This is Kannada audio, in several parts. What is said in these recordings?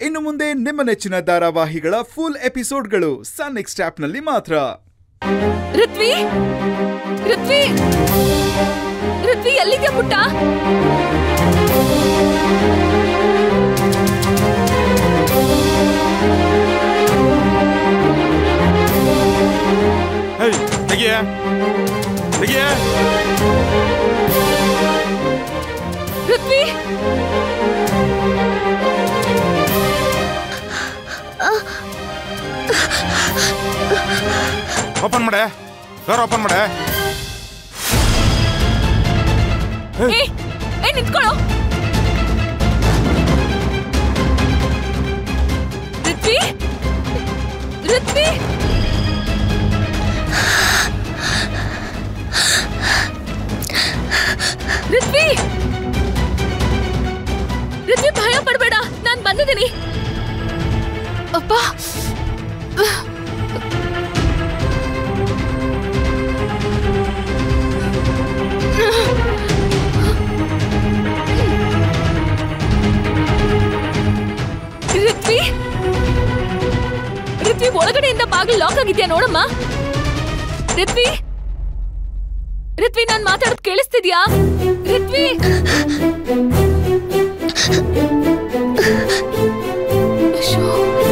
ಇನ್ನು ಮುಂದೆ ನಿಮ್ಮ ನೆಚ್ಚಿನ ಧಾರಾವಾಹಿಗಳ ಫುಲ್ ಎಪಿಸೋಡ್ಗಳು ಸನ್ ನೆಕ್ಸ್ಟ್ ಆಪ್ನಲ್ಲಿ ಮಾತ್ರ ಋತ್ವಿ ಋತ್ವಿ ಋತ್ವಿ ಎಲ್ಲಿದ್ಯಾ ಪುಟ್ಟ ಹೇಯ್ ತೆಗಿಯ ತೆಗಿಯ ಋತ್ವಿ ಓಪನ್ ಮಾಡೆ ಡೋರ್ ಓಪನ್ ಮಾಡೆ ಏ ಏ ನಿಂತ್ಕೊಳ್ಳೋ ಋತ್ವಿ ಋತ್ವಿ ಋತ್ವಿ ಋತ್ವಿ ಭಯ ಪಡ್ಬೇಡ ನಾನ್ ಬಂದಿದ್ದೀನಿ ಅಪ್ಪ ಋತ್ವಿ ಋತ್ವಿ ಒಳಗಡೆಯಿಂದ ಬಾಗಿಲು ಲಾಕ್ ಆಗಿದ್ಯಾ ನೋಡಮ್ಮ ಋತ್ವಿ ಋತ್ವಿ ನಾನ್ ಮಾತಾಡೋದ್ ಕೇಳಿಸ್ತಿದ್ಯಾ ಋತ್ವಿ ಅಶ್ಶೋ.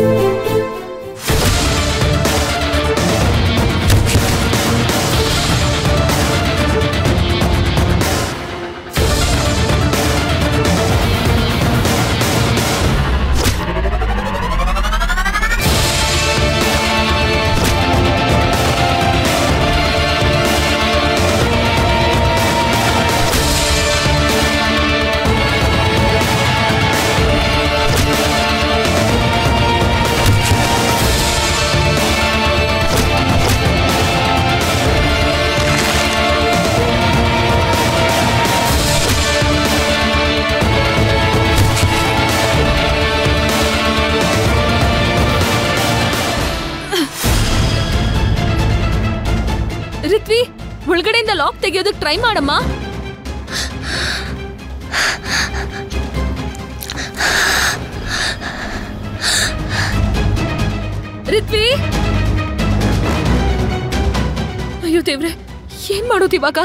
ಋತ್ವಿ ಒಳಗಡೆಯಿಂದ ಲಾಕ್ ತೆಗಿಯೋದಕ್ ಟ್ರೈ ಮಾಡಮ್ಮ ಋತ್ವಿ ಅಯ್ಯೋ ದೇವ್ರೆ ಏನ್ ಮಾಡೋದು ಇವಾಗ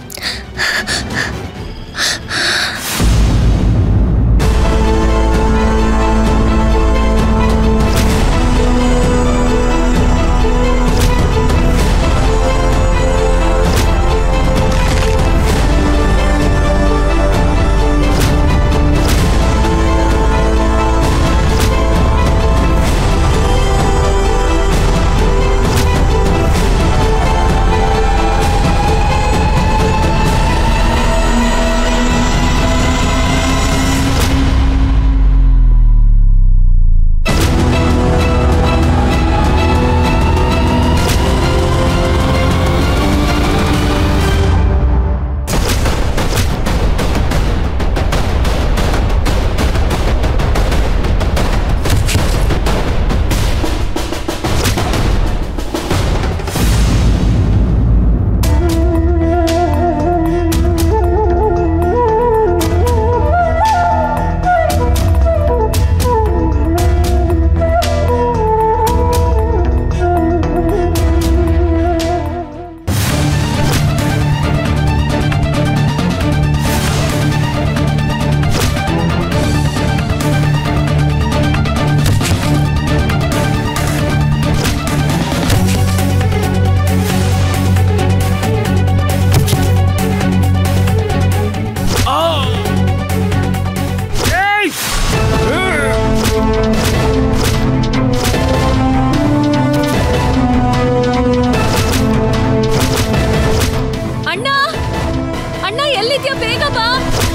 ಅಣ್ಣ ಅಣ್ಣ ಎಲ್ಲಿದ್ಯಾ ಬೇಗ ಬಾ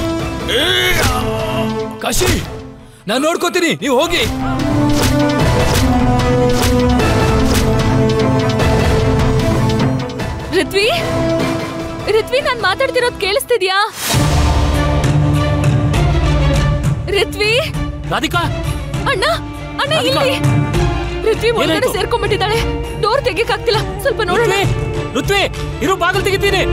ಕಾಶಿ ನಾನ್ ನೋಡ್ಕೋತೀನಿ ನೀವು ಹೋಗಿ ಋತ್ವಿ ಋತ್ವಿ ನಾನ್ ಮಾತಾಡ್ತಿರೋದ್ ಕೇಳಿಸ್ತಿದ್ಯಾ ಋತ್ವಿ ರಾಧಿಕಾ ಅಣ್ಣ ಅಣ್ಣ ರಾಧಿಕಾ! ಇಲ್ಲಿ ಋತ್ವಿ ಒಳಗಡೆ ಏನಾಯ್ತು? ಸೇರ್ಕೊಂಡ್ಬಿಟ್ಟಿದ್ದಾಳೆ ಡೋರ್ ತೆಗಿಯಕ್ಕಾಗ್ತಿಲ್ಲ ಸ್ವಲ್ಪ ನೋಡೋಣ ಋತ್ವಿ ಋತ್ವಿ ಇರು ಬಾಗಿಲು ತೆಗಿತೀನಿ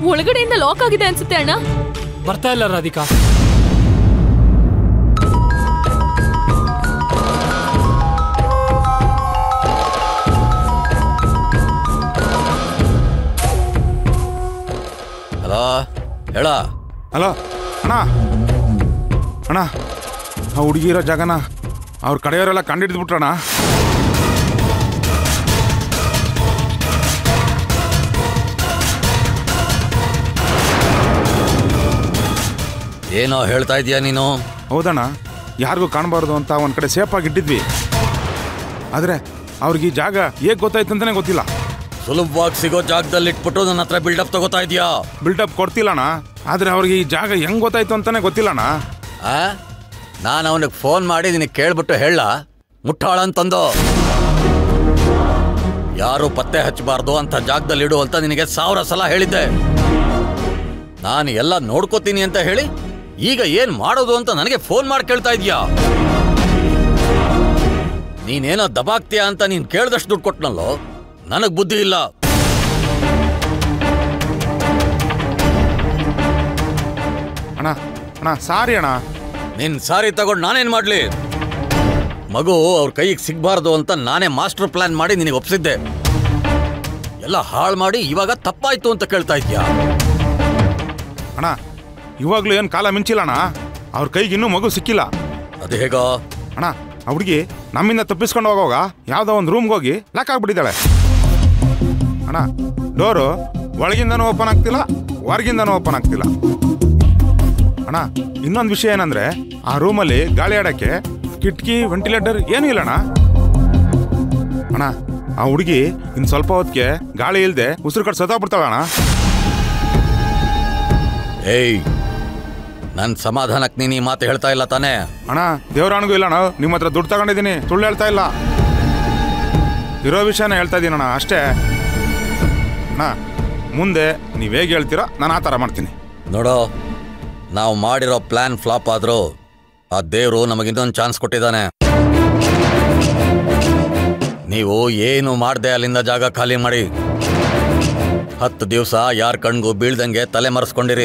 ಒಳಗಡೆಯಿಂದ ಲಾಕ್ ಆಗಿದೆ ಅನ್ಸುತ್ತೆ ಅಣ್ಣ ಬರ್ತಾ ಇಲ್ಲ ರಾಧಿಕಾ ಹಲೋ ಹೇಳ ಹಲೋ ಅಣ್ಣ ಅಣ್ಣ ಆ ಹುಡುಗಿ ಇರೋ ಜಾಗನ ಅವ್ರ ಕಡೆಯವರೆಲ್ಲ ಕಂಡಿಡ್ದ್ಬಿಟ್ರಣ್ಣ ಏನೋ ಹೇಳ್ತಾ ಇದೀಯ ನೀನು ಹೌದಣ್ಣ ಯಾರಿಗೂ ಕಾಣಬಾರ್ದು ಅಂತ ಒಂದ್ ಕಡೆ ಸೇಫ್ ಆಗಿ ಇಟ್ಟಿದ್ವಿ ಆದ್ರೆ ಅವ್ರಿಗೆ ಈ ಜಾಗ ಹೇಗ್ ಗೊತ್ತಾಯ್ತು ಅಂತಾನೆ ಗೊತ್ತಿಲ್ಲ ಸುಲಭವಾಗಿ ಸಿಗೋ ಜಾಗದಲ್ಲಿ ಇಟ್ಬಿಟ್ಟು ನನ್ನ ಹತ್ರ ಬಿಲ್ಡಪ್ ತಗೋತಾ ಇದೀಯಾ ಬಿಲ್ಡಪ್ ಕೊಡ್ತಿಲ್ಲಣ್ಣ ಆದ್ರೆ ಅವ್ರಿಗೆ ಈ ಜಾಗ ಹೆಂಗ್ ಗೊತ್ತಾಯ್ತು ಅಂತಾನೆ ಗೊತ್ತಿಲ್ಲಣ್ಣ ಆ ನಾನು ಅವನಿಗೆ ಫೋನ್ ಮಾಡಿ ನಿನಗೆ ಕೇಳ್ಬಿಟ್ಟು ಹೇಳ ಮುಟ್ಟಾಳ ಅಂತಂದು ಯಾರು ಪತ್ತೆ ಹಚ್ಚಬಾರ್ದು ಅಂತ ಜಾಗದಲ್ಲಿ ಇಡು ಅಂತ ನಿನಗೆ ಸಾವಿರ ಸಲ ಹೇಳಿದ್ದೆ ನಾನು ಎಲ್ಲ ನೋಡ್ಕೋತೀನಿ ಅಂತ ಹೇಳಿ ಈಗ ಏನ್ ಮಾಡೋದು ಅಂತ ನನಗೆ ಫೋನ್ ಮಾಡಿ ಕೇಳ್ತಾ ಇದೀಯಾ ನೀನೇನೋ ದಬಾಕ್ತೀಯ ಅಂತ ನೀನ್ ಕೇಳ್ದಷ್ಟು ದುಡ್ಡು ಕೊಟ್ನಲ್ಲೋ ನನಗ್ ಬುದ್ಧಿ ಇಲ್ಲ ಅಣ್ಣ ಅಣ್ಣ ಸಾರಿ ಅಣ್ಣ ನಿನ್ ಸಾರಿ ತಗೊಂಡು ನಾನೇನ್ ಮಾಡ್ಲಿ ಮಗು ಅವ್ರ ಕೈಗೆ ಸಿಗ್ಬಾರ್ದು ಅಂತ ನಾನೇ ಮಾಸ್ಟರ್ ಪ್ಲಾನ್ ಮಾಡಿ ನಿನಗೆ ಒಪ್ಸಿದ್ದೆ ಎಲ್ಲ ಹಾಳು ಮಾಡಿ ಇವಾಗ ತಪ್ಪಾಯ್ತು ಅಂತ ಕೇಳ್ತಾ ಇದ್ಯಾ ಅಣ್ಣ ಇವಾಗ್ಲೂ ಏನ್ ಕಾಲ ಮಿಂಚಿಲ್ಲ ಅಣ್ಣ ಅವ್ರ ಕೈಗೆ ಇನ್ನೂ ಮಗು ಸಿಕ್ಕಿಲ್ಲ ಅದು ಹೇಗೋ ಅಣ್ಣ ಆ ಹುಡುಗಿ ನಮ್ಮಿಂದ ತಪ್ಪಿಸ್ಕೊಂಡು ಹೋಗೋವಾಗ ಯಾವ್ದೋ ಒಂದು ರೂಮ್ಗೆ ಹೋಗಿ ಲಾಕ್ ಆಗ್ಬಿಟ್ಟಿದ್ದಾಳೆ ಅಣ್ಣ ಡೋರು ಒಳಗಿಂದನೂ ಓಪನ್ ಆಗ್ತಿಲ್ಲ ಹೊರಗಿಂದನೂ ಓಪನ್ ಆಗ್ತಿಲ್ಲ ಅಣ್ಣ ಇನ್ನೊಂದು ವಿಷಯ ಏನಂದ್ರೆ ಆ ರೂಮಲ್ಲಿ ಗಾಳಿ ಆಡಕ್ಕೆ ಕಿಟಕಿ ವೆಂಟಿಲೇಟರ್ ಏನೂ ಇಲ್ಲ ಅಣ್ಣ ಅಣ್ಣ ಆ ಹುಡುಗಿ ಇನ್ ಸ್ವಲ್ಪ ಹೊತ್ತಿಗೆ ಗಾಳಿ ಇಲ್ದೆ ಉಸಿರು ಕಟ್ ಸತ್ತೋಗ್ಬಿಡ್ತಾಳ ಅಣ್ಣ ಏಯ್ ನನ್ ಸಮಾಧಾನಕ್ಕೆ ನೀನು ಈ ಮಾತು ಹೇಳ್ತಾ ಇಲ್ಲ ತಾನೇ ಅಣ್ಣ ದೇವ್ರಾಣಿಗೂ ಇಲ್ಲ ಅಣ್ಣ ನಿಮ್ಮ ಹತ್ರ ದುಡ್ಡು ತಗೊಂಡಿದ್ದೀನಿ ಸುಳ್ಳು ಹೇಳ್ತಾ ಇಲ್ಲ ಇರೋ ವಿಷಯನ ಹೇಳ್ತಾ ಇದ್ದೀನಿ ಅಣ್ಣ ಅಷ್ಟೇ ಅಣ್ಣ ಮುಂದೆ ನೀವು ಹೇಗೆ ಹೇಳ್ತೀರೋ ನಾನು ಆ ಥರ ಮಾಡ್ತೀನಿ ನೋಡೋ ನಾವು ಮಾಡಿರೋ ಪ್ಲಾನ್ ಫ್ಲಾಪ್ ಆದ್ರೂ ಆ ದೇವರು ನಮಗಿನ್ನೊಂದು ಚಾನ್ಸ್ ಕೊಟ್ಟಿದ್ದಾನೆ ನೀವು ಏನು ಮಾಡ್ದೆ ಅಲ್ಲಿಂದ ಜಾಗ ಖಾಲಿ ಮಾಡಿ ಹತ್ತು ದಿವಸ ಯಾರ ಕಣ್ಗೂ ಬೀಳ್ದಂಗೆ ತಲೆ ಮರೆಸ್ಕೊಂಡಿರಿ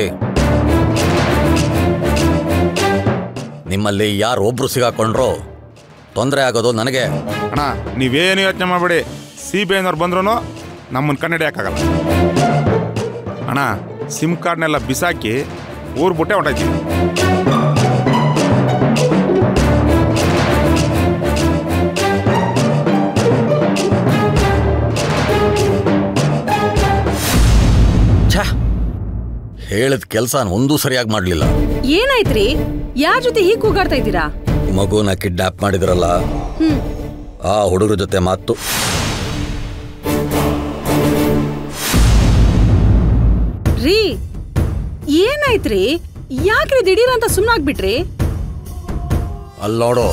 ನಿಮ್ಮಲ್ಲಿ ಯಾರು ಒಬ್ರು ಸಿಗಾಕೊಂಡ್ರು ತೊಂದರೆ ಆಗೋದು ನನಗೆ ಅಣ್ಣ ನೀವೇನು ಯೋಚನೆ ಮಾಡಬೇಡಿ ಸಿ ಬಿ ಐನವ್ರು ಬಂದ್ರೂ ನಮ್ಮನ್ನು ಕನ್ನಡಿಯಕ್ಕಾಗಲ್ಲ ಅಣ್ಣ ಸಿಮ್ ಕಾರ್ಡ್ನೆಲ್ಲ ಬಿಸಾಕಿ ಊರು ಬಿಟ್ಟೆ ಹೊಂಟಾಯ್ತೀವಿ ಛ ಹೇಳಿದ ಕೆಲಸ ಒಂದೂ ಸರಿಯಾಗಿ ಮಾಡಲಿಲ್ಲ ಏನಾಯ್ತ್ರಿ ಯಾರ ಜೊತೆ ಹೀಗ್ ಕೂಗಾಡ್ತಾ ಇದ್ದೀರಾ ಮಗುನ ಕಿಡ್ನಾಪ್ ಮಾಡಿದ್ರಲ್ಲ ಹ್ಮ್ ಆ ಹುಡುಗರ ಜೊತೆ ಮಾತು ರೀ ಏನಾಯ್ತ್ರಿ ಯಾಕ್ರಿ ದಿಢೀರ್ ಅಂತ ಸುಮ್ನಾಗ್ಬಿಟ್ರಿ ಅಲ್ಲೋಡು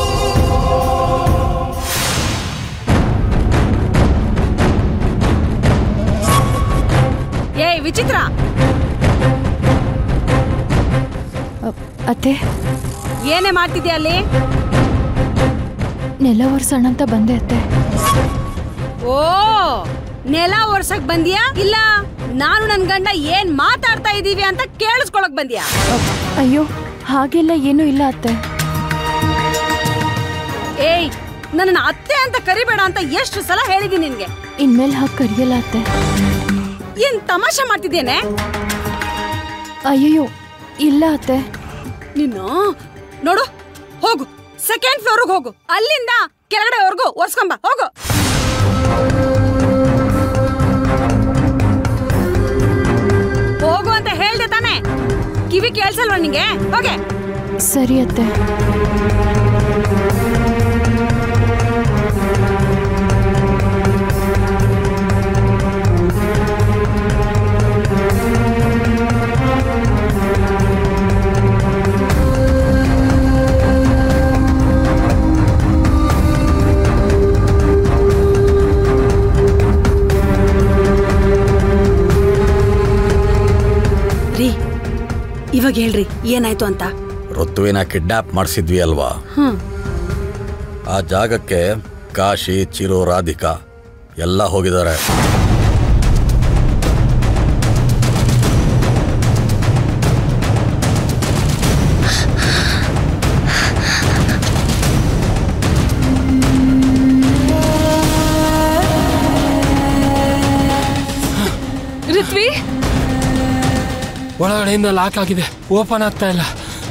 ಏಯ್ ವಿಚಿತ್ರ ಅತ್ತೆ ಏನೇ ಮಾಡ್ತಿದ್ಯಾ ಅಲ್ಲಿ ನೆಲ ಒರ್ಸೋಣ ಅಂತ ಬಂದೆ ಅತ್ತೆ ಓ ನೆಲ ಒರ್ಸಕ್ ಬಂದ್ಯಾ ಇಲ್ಲ ನಾನು ನನ್ ಗಂಡ ಏನ್ ಮಾತಾಡ್ತಾ ಇದೀವಿ ಅಂತ ಕೇಳಿಸ್ಕೊಳಕ್ ಬಂದ್ಯಾ ಅಯ್ಯೋ ಹಾಗೆಲ್ಲ ಏನೂ ಇಲ್ಲ ಅತ್ತೆ ಏಯ್ ನನ್ನ ಅತ್ತೆ ಅಂತ ಕರಿಬೇಡ ಅಂತ ಎಷ್ಟು ಸಲ ಹೇಳಿದೀನಿ ನಿನ್ಗೆ ಇನ್ಮೇಲೆ ಹಾಗೆ ಕರಿಯಲ್ಲ ಅತ್ತೆ ಏನ್ ತಮಾಷೆ ಮಾಡ್ತಿದ್ದೇನೆ ಅಯ್ಯಯ್ಯೋ ಇಲ್ಲ ಅತ್ತೆ ನೀನು ನೋಡು ಹೋಗು ಸೆಕೆಂಡ್ ಫ್ಲೋರ್ಗೆ ಹೋಗು ಅಲ್ಲಿಂದ ಕೆಳಗಡೆವರೆಗೂ ಒರ್ಸ್ಕೊಂಬ ಹೋಗು ಹೋಗು ಅಂತ ಹೇಳ್ದೆ ತಾನೆ ಕಿವಿ ಕೇಳ್ಸಲ್ವಾ ನಿಂಗೆ ಹೋಗೆ ಸರಿ ಅತ್ತೆ ರೀ ಇವಾಗ ಹೇಳ್ರಿ ಏನಾಯ್ತು ಅಂತ ಋತುವಿನ ಕಿಡ್ನಾಪ್ ಮಾಡಿಸಿದ್ವಿ ಅಲ್ವಾ ಹ್ಮ್ ಆ ಜಾಗಕ್ಕೆ ಕಾಶಿ ಚಿರು ರಾಧಿಕಾ ಎಲ್ಲ ಹೋಗಿದ್ದಾರೆ ಋತ್ವಿ ಒಳಗಡೆಯಿಂದ ಲಾಕ್ ಆಗಿದೆ ಓಪನ್ ಆಗ್ತಾ ಇಲ್ಲ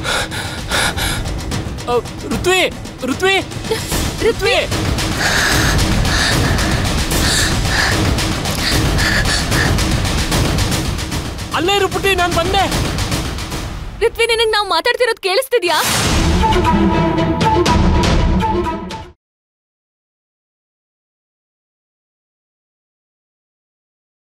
ಅ, ಋತ್ವಿ ಋತ್ವಿ ಋತ್ವಿ ಅಲ್ಲೇ ಇರು ಪುಟ್ಟಿ ನಾನು ಬಂದೆ ಋತ್ವಿ ನಿನಗ್ ನಾವ್ ಮಾತಾಡ್ತಿರೋದ್ ಕೇಳಿಸ್ತಿದ್ಯಾ